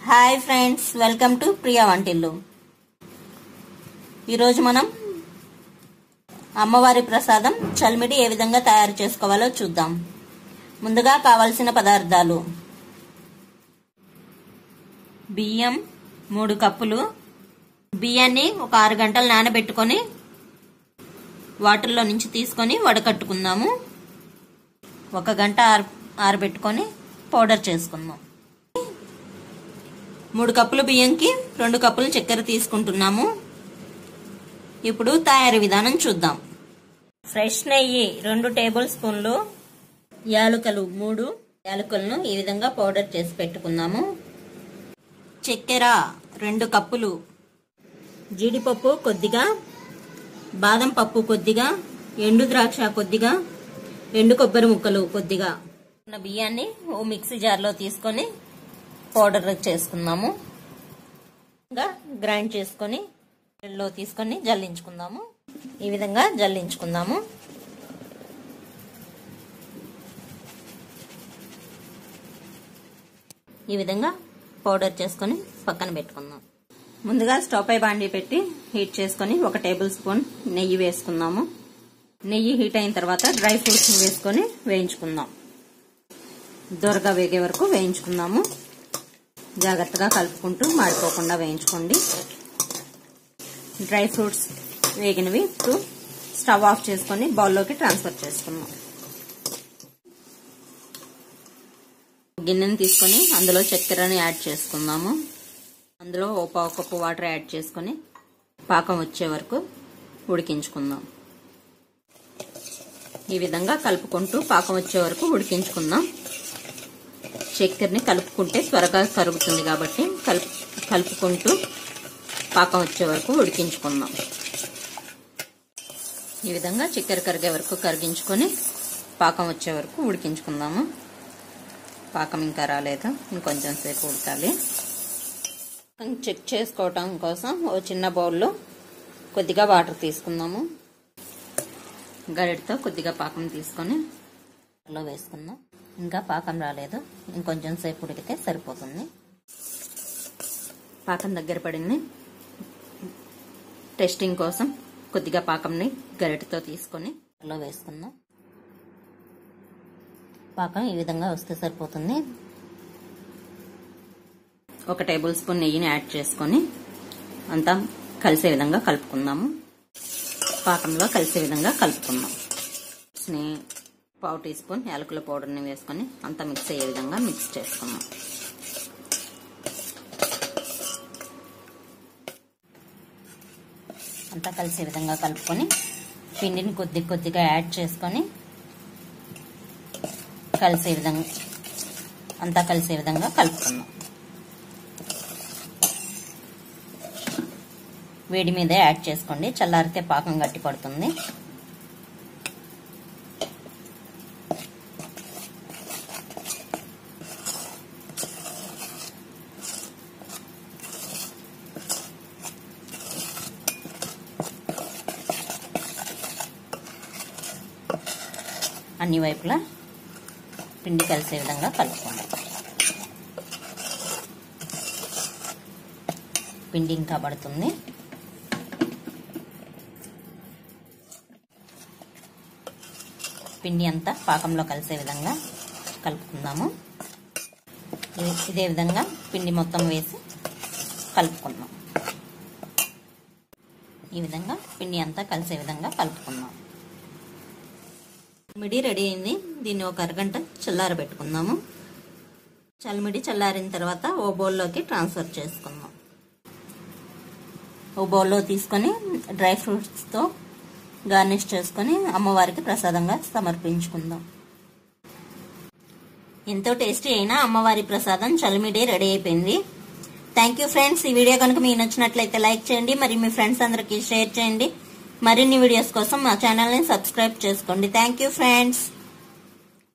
hi friends welcome to Priya Vantillu ఈరోజు మనం అమ్మవారి ప్రసాదం చల్మిడి ఏ విధంగా తయారు చేసుకోవాలో చూద్దాం ముందుగా కావలసిన పదార్థాలు బియ్యం మూడు కప్పులు బియ్యాన్ని ఒక ఆరు గంటలు నానబెట్టుకొని వాటర్లో నుంచి తీసుకొని వడకట్టుకుందాము ఒక గంట ఆర ఆరబెట్టుకొని పౌడర్ చేసుకుందాం మూడు కప్పులు బియ్యంకి రెండు కప్పులు చక్కెర తీసుకుంటున్నాము ఇప్పుడు తయారీ విధానం చూద్దాం ఫ్రెష్ నెయ్యి రెండు టేబుల్ స్పూన్లు యాలకులు మూడు యాలకులను ఈ విధంగా పౌడర్ చేసి పెట్టుకుందాము చక్కెర రెండు కప్పులు జీడిపప్పు కొద్దిగా బాదం పప్పు కొద్దిగా ఎండు ద్రాక్ష కొద్దిగా ఎండు కొబ్బరి ముక్కలు కొద్దిగా ఉన్న బియ్యాన్ని ఓ మిక్సీ జార్లో తీసుకొని పౌడర్ చేసుకుందాము ఇంకా గ్రైండ్ చేసుకొని లో తీసుకొని జల్లించుకుందాము ఈ విధంగా జల్లించుకుందాము ఈ విధంగా పౌడర్ చేసుకొని పక్కన పెట్టుకుందాం ముందుగా స్టవ్ పై బాండీ పెట్టి హీట్ చేసుకొని ఒక టేబుల్ స్పూన్ నెయ్యి వేసుకుందాము నెయ్యి హీట్ అయిన తర్వాత డ్రై ఫ్రూట్స్ వేసుకొని వేయించుకుందాం దొరగా వేగే వరకు వేయించుకుందాము జాగ్రత్తగా కలుపుకుంటూ మాడిపోకుండా వేయించుకోండి డ్రై ఫ్రూట్స్ వేగినవి ఇప్పుడు స్టవ్ ఆఫ్ చేసుకొని బౌల్లోకి ట్రాన్స్ఫర్ చేసుకుందాం గిన్నెని తీసుకొని అందులో చక్కెరని యాడ్ చేసుకుందాము అందులో ఓ పావు కప్పు వాటర్ యాడ్ చేసుకొని పాకం వచ్చే వరకు ఉడికించుకుందాం ఈ విధంగా కలుపుకుంటూ పాకం వచ్చే వరకు ఉడికించుకుందాం చక్కెరని కలుపుకుంటే త్వరగా కరుగుతుంది కాబట్టి కలుపు కలుపుకుంటూ పాకం వచ్చే వరకు ఉడికించుకుందాం ఈ విధంగా చక్కెర కరిగే వరకు కరిగించుకొని పాకం వచ్చే వరకు ఉడికించుకుందాము పాకం ఇంకా రాలేదు ఇంకొంచెం సేపు ఉడకాలి చెక్ చేసుకోవటం కోసం ఓ చిన్న బౌల్లో కొద్దిగా వాటర్ తీసుకుందాము గరిటతో కొద్దిగా పాకం తీసుకొని లో వేసుకుందాం ఇంకా పాకం రాలేదు ఇంకొంచెం సేపు ఉడికితే సరిపోతుంది పాకం దగ్గర పడింది టెస్టింగ్ కోసం కొద్దిగా పాకంని గరిటతో తీసుకొని లో వేసుకుందాం పాకం ఈ విధంగా వస్తే సరిపోతుంది ఒక టేబుల్ స్పూన్ నెయ్యిని యాడ్ చేసుకొని అంతా కలిసే విధంగా కలుపుకుందాము పాకంలో కలిసే విధంగా కలుపుకుందాం పావు టీ స్పూన్ యాలకుల పౌడర్ని వేసుకొని అంతా మిక్స్ అయ్యే విధంగా మిక్స్ చేసుకుందాం అంతా కలిసే విధంగా కలుపుకొని పిండిని కొద్ది కొద్దిగా యాడ్ చేసుకొని కలిసే విధంగా అంతా కలిసే విధంగా కలుపుకుందాం వేడి మీద యాడ్ చేసుకోండి చల్లారితే పాకం గట్టి పడుతుంది అన్ని వైపులా పిండి కలిసే విధంగా కలుపుకోండి పిండి ఇంకా పడుతుంది పిండి అంతా పాకంలో కలిసే విధంగా కలుపుకుందాము ఇదే విధంగా పిండి మొత్తం వేసి కలుపుకుందాం ఈ విధంగా పిండి అంతా కలిసే విధంగా కలుపుకుందాం మిడి రెడీ అయింది దీన్ని ఒక అరగంట చల్లారబెట్టుకుందాము చల్మిడి చల్లారిన తర్వాత ఓ బౌల్లోకి ట్రాన్స్ఫర్ చేసుకుందాం ఓ బౌల్లో తీసుకొని డ్రై ఫ్రూట్స్తో గార్నిష్ చేసుకొని అమ్మవారికి ప్రసాదంగా సమర్పించుకుందాం ఎంతో టేస్టీ అయిన అమ్మవారి ప్రసాదం చలిమిడి రెడీ అయిపోయింది థ్యాంక్ యూ ఫ్రెండ్స్ ఈ వీడియో కనుక మీకు నచ్చినట్లయితే లైక్ చేయండి మరి మీ ఫ్రెండ్స్ అందరికి షేర్ చేయండి మరిన్ని వీడియోస్ కోసం మా ఛానల్ని సబ్స్క్రైబ్ చేసుకోండి థ్యాంక్ యూ ఫ్రెండ్స్